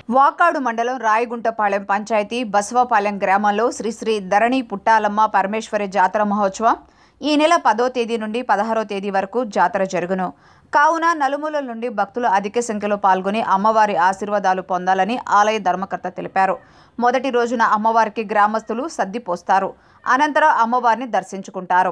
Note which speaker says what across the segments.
Speaker 1: వాకాడు మండలం రాయగుంటపాలెం పంచాయతీ బసవపాలెం గ్రామంలో శ్రీ శ్రీ ధరణి పుట్టాలమ్మ పరమేశ్వరి జాతర మహోత్సవం ఈ నెల పదో తేదీ నుండి పదహారో తేదీ వరకు జాతర జరుగును కావున నలుమూలల నుండి భక్తులు అధిక సంఖ్యలో పాల్గొని అమ్మవారి ఆశీర్వాదాలు పొందాలని ఆలయ ధర్మకర్త తెలిపారు మొదటి రోజున అమ్మవారికి గ్రామస్తులు సద్ది పోస్తారు అనంతరం అమ్మవారిని దర్శించుకుంటారు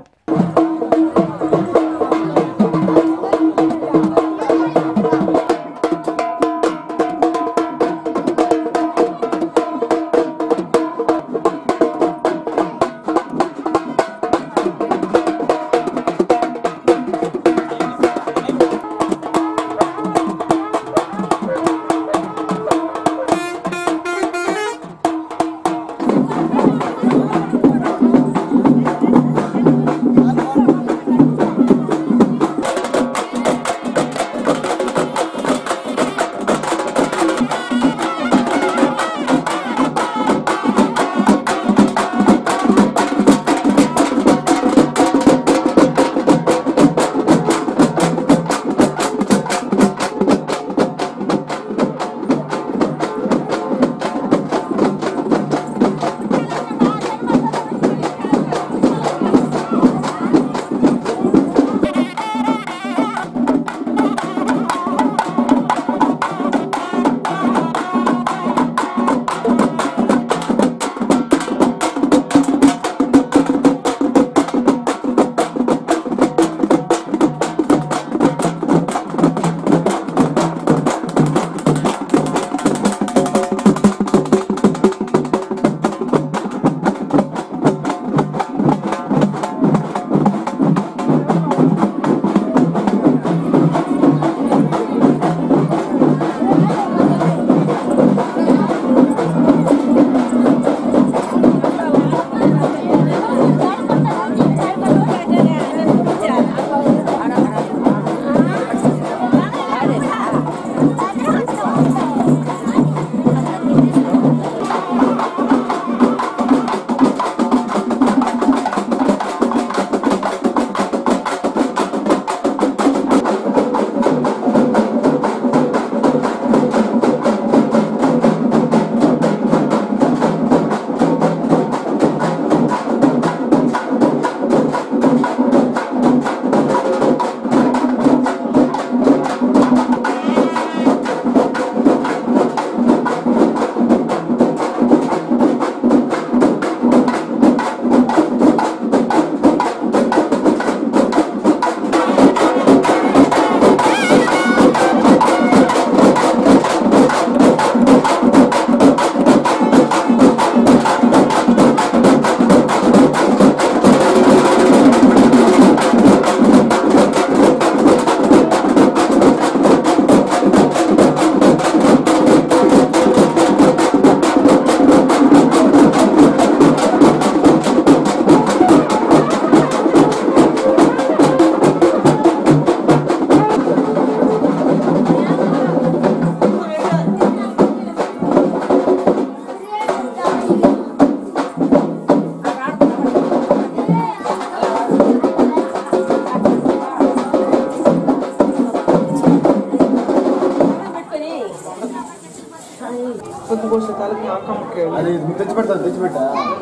Speaker 2: పొద్దుకోసే తాలూకు అక్కమ్మకి
Speaker 3: అది తెచ్చి పెడతాను తెచ్చి పెట్టా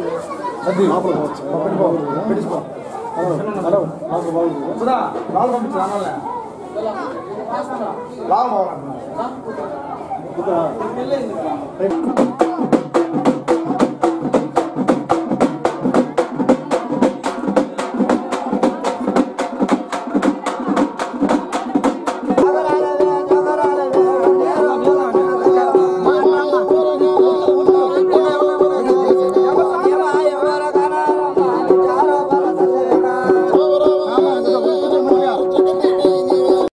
Speaker 3: అది లోపల పెట్టుకో పెట్టించుకో హలో నాకు బాగుంది సుధా రాళ్ళు పంపించు రావాలే రావు బాగున్నా